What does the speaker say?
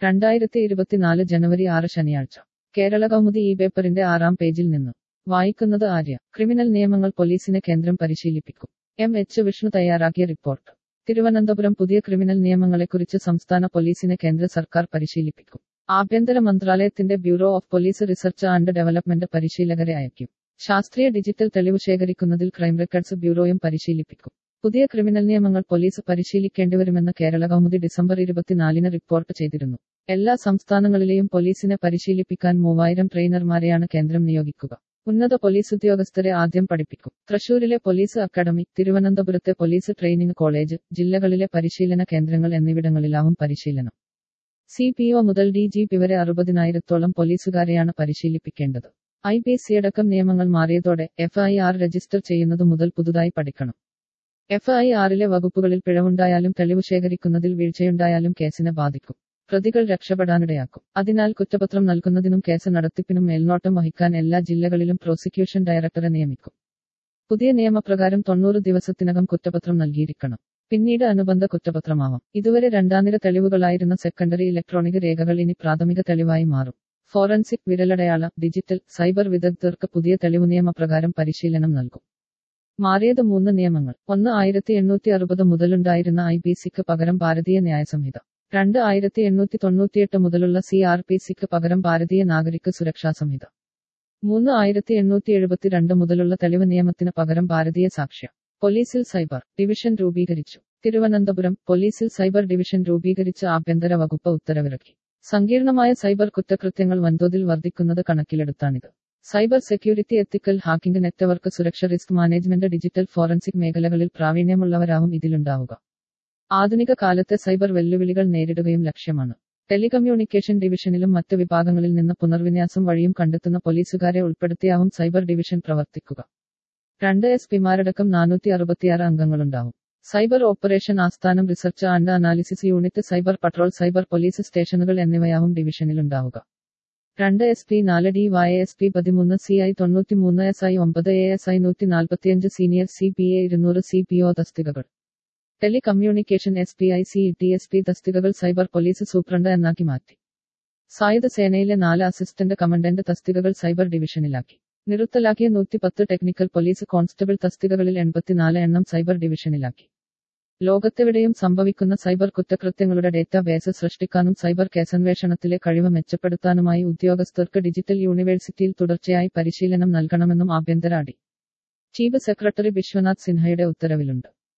രണ്ടായിരത്തി ഇരുപത്തിനാല് ജനുവരി ആറ് ശനിയാഴ്ച കേരള കൗമുദി ഈ പേപ്പറിന്റെ ആറാം പേജിൽ നിന്ന് വായിക്കുന്നത് ആര്യ ക്രിമിനൽ നിയമങ്ങൾ പോലീസിനെ കേന്ദ്രം പരിശീലിപ്പിക്കും എം എച്ച് വിഷ്ണു തയ്യാറാക്കിയ റിപ്പോർട്ട് തിരുവനന്തപുരം പുതിയ ക്രിമിനൽ നിയമങ്ങളെക്കുറിച്ച് സംസ്ഥാന പോലീസിനെ കേന്ദ്ര സർക്കാർ പരിശീലിപ്പിക്കും ആഭ്യന്തര മന്ത്രാലയത്തിന്റെ bureau of police research and development പരിശീലകരെ അയക്കും ശാസ്ത്രീയ ഡിജിറ്റൽ തെളിവ് ശേഖരിക്കുന്നതിൽ ക്രൈം റെക്കോർഡ്സ് ബ്യൂറോയും പരിശീലിപ്പിക്കും പുതിയ ക്രിമിനൽ നിയമങ്ങൾ പോലീസ് പരിശീലിക്കേണ്ടിവരുമെന്ന് കേരള കൗമുദി ഡിസംബർ ഇരുപത്തിനാലിന് റിപ്പോർട്ട് ചെയ്തിരുന്നു എല്ലാ സംസ്ഥാനങ്ങളിലെയും പോലീസിനെ പരിശീലിപ്പിക്കാൻ മൂവായിരം ട്രെയിനർമാരെയാണ് കേന്ദ്രം നിയോഗിക്കുക ഉന്നത പോലീസ് ഉദ്യോഗസ്ഥരെ ആദ്യം പഠിപ്പിക്കും തൃശൂരിലെ പോലീസ് അക്കാദമി തിരുവനന്തപുരത്തെ പോലീസ് ട്രെയിനിംഗ് കോളേജ് ജില്ലകളിലെ പരിശീലന കേന്ദ്രങ്ങൾ എന്നിവിടങ്ങളിലാവും പരിശീലനം സി പി ഒ മുതൽ ഡി ജി പി വരെ അറുപതിനായിരത്തോളം പോലീസുകാരെയാണ് പരിശീലിപ്പിക്കേണ്ടത് ഐ പി സി അടക്കം നിയമങ്ങൾ മാറിയതോടെ എഫ് ഐ ആർ രജിസ്റ്റർ ചെയ്യുന്നത് മുതൽ പുതുതായി പഠിക്കണം എഫ് ഐ ആറിലെ വകുപ്പുകളിൽ പിഴവുണ്ടായാലും തെളിവ് ശേഖരിക്കുന്നതിൽ വീഴ്ചയുണ്ടായാലും കേസിനെ ബാധിക്കും പ്രതികൾ രക്ഷപ്പെടാനിടയാക്കും അതിനാൽ കുറ്റപത്രം നൽകുന്നതിനും കേസ് നടത്തിപ്പിനും മേൽനോട്ടം വഹിക്കാൻ എല്ലാ ജില്ലകളിലും പ്രോസിക്യൂഷൻ ഡയറക്ടറെ നിയമിക്കും പുതിയ നിയമപ്രകാരം തൊണ്ണൂറ് ദിവസത്തിനകം കുറ്റപത്രം നൽകിയിരിക്കണം പിന്നീട് അനുബന്ധ കുറ്റപത്രമാവാം ഇതുവരെ രണ്ടാനിര തെളിവുകളായിരുന്ന സെക്കൻഡറി ഇലക്ട്രോണിക് രേഖകൾ ഇനി പ്രാഥമിക തെളിവായി മാറും ഫോറൻസിക് വിരലടയാള ഡിജിറ്റൽ സൈബർ വിദഗ്ധർക്ക് പുതിയ തെളിവ് നിയമപ്രകാരം പരിശീലനം നൽകും മാറിയത് മൂന്ന് നിയമങ്ങൾ ഒന്ന് ആയിരത്തി എണ്ണൂറ്റി അറുപത് മുതലുണ്ടായിരുന്ന ഐ പി സിക്ക് പകരം ഭാരതീയ ന്യായസംഹിത രണ്ട് ആയിരത്തി എണ്ണൂറ്റി തൊണ്ണൂറ്റിയെട്ട് മുതലുള്ള സി ആർ പി സിക്ക് പകരം ഭാരതീയ നാഗരിക സുരക്ഷാ സംഹിത മൂന്ന് ആയിരത്തി എണ്ണൂറ്റി എഴുപത്തിരണ്ട് മുതലുള്ള തെളിവ് നിയമത്തിന് പകരം ഭാരതീയ സാക്ഷ്യ പോലീസിൽ സൈബർ ഡിവിഷൻ രൂപീകരിച്ചു തിരുവനന്തപുരം പോലീസിൽ സൈബർ ഡിവിഷൻ രൂപീകരിച്ച് ആഭ്യന്തര വകുപ്പ് ഉത്തരവിറക്കി സങ്കീർണമായ സൈബർ കുറ്റകൃത്യങ്ങൾ വൻതോതിൽ വർദ്ധിക്കുന്നത് കണക്കിലെടുത്താണിത് cyber security ethical hacking network സുരക്ഷ റിസ്ക് മാനേജ്മെന്റ് ഡിജിറ്റൽ ഫോറൻസിക് മേഖലകളിൽ പ്രാവീണ്യമുള്ളവരാവും ഇതിലുണ്ടാവുക ആധുനിക കാലത്തെ സൈബർ വെല്ലുവിളികൾ നേരിടുകയും ലക്ഷ്യമാണ് ടെലികമ്മ്യൂണിക്കേഷൻ ഡിവിഷനിലും മറ്റ് വിഭാഗങ്ങളിൽ നിന്ന് പുനർവിന്യാസം വഴിയും കണ്ടെത്തുന്ന പോലീസുകാരെ ഉൾപ്പെടുത്തിയാവും സൈബർ ഡിവിഷൻ പ്രവർത്തിക്കുക രണ്ട് എസ് പിമാരടക്കം നാനൂറ്റി അറുപത്തിയാറ് അംഗങ്ങളുണ്ടാവും സൈബർ ഓപ്പറേഷൻ ആസ്ഥാനം research and analysis unit cyber patrol cyber police സ്റ്റേഷനുകൾ എന്നിവയാവും ഡിവിഷനിലുണ്ടാവുക രണ്ട് എസ് പി നാല് ഡി വൈ എസ് പി പതിമൂന്ന് സി ഐ തൊണ്ണൂറ്റിമൂന്ന് എസ് ഐ ഒമ്പത് എ എസ് ഐ നൂറ്റി നാൽപ്പത്തിയഞ്ച് സീനിയർ സി പി എ ഇരുന്നൂറ് സി പി ഒ തസ്തികകൾ telecommunication S P I C T S P തസ്തികകൾ സൈബർ പോലീസ് സൂപ്രണ്ട് എന്നാക്കി മാറ്റി സായുധ സേനയിലെ നാല് അസിസ്റ്റന്റ് കമാൻഡന്റ് തസ്തികകൾ സൈബർ ഡിവിഷനിലാക്കി നിറുത്തലാക്കിയ നൂറ്റിപ്പത്ത് ടെക്നിക്കൽ പോലീസ് കോൺസ്റ്റബിൾ തസ്തികകളിൽ എൺപത്തിനാല് എണ്ണം സൈബർ ഡിവിഷനിലാക്കി ലോകത്തെവിടെയും സംഭവിക്കുന്ന സൈബർ കുറ്റകൃത്യങ്ങളുടെ ഡേറ്റാ ബേസ് സൃഷ്ടിക്കാനും സൈബർ കേസന്വേഷണത്തിലെ കഴിവ് മെച്ചപ്പെടുത്താനുമായി ഉദ്യോഗസ്ഥർക്ക് ഡിജിറ്റൽ യൂണിവേഴ്സിറ്റിയിൽ തുടർച്ചയായി പരിശീലനം നൽകണമെന്നും ആഭ്യന്തര അടി ചീഫ് സെക്രട്ടറി വിശ്വനാഥ് സിൻഹയുടെ ഉത്തരവിലുണ്ട്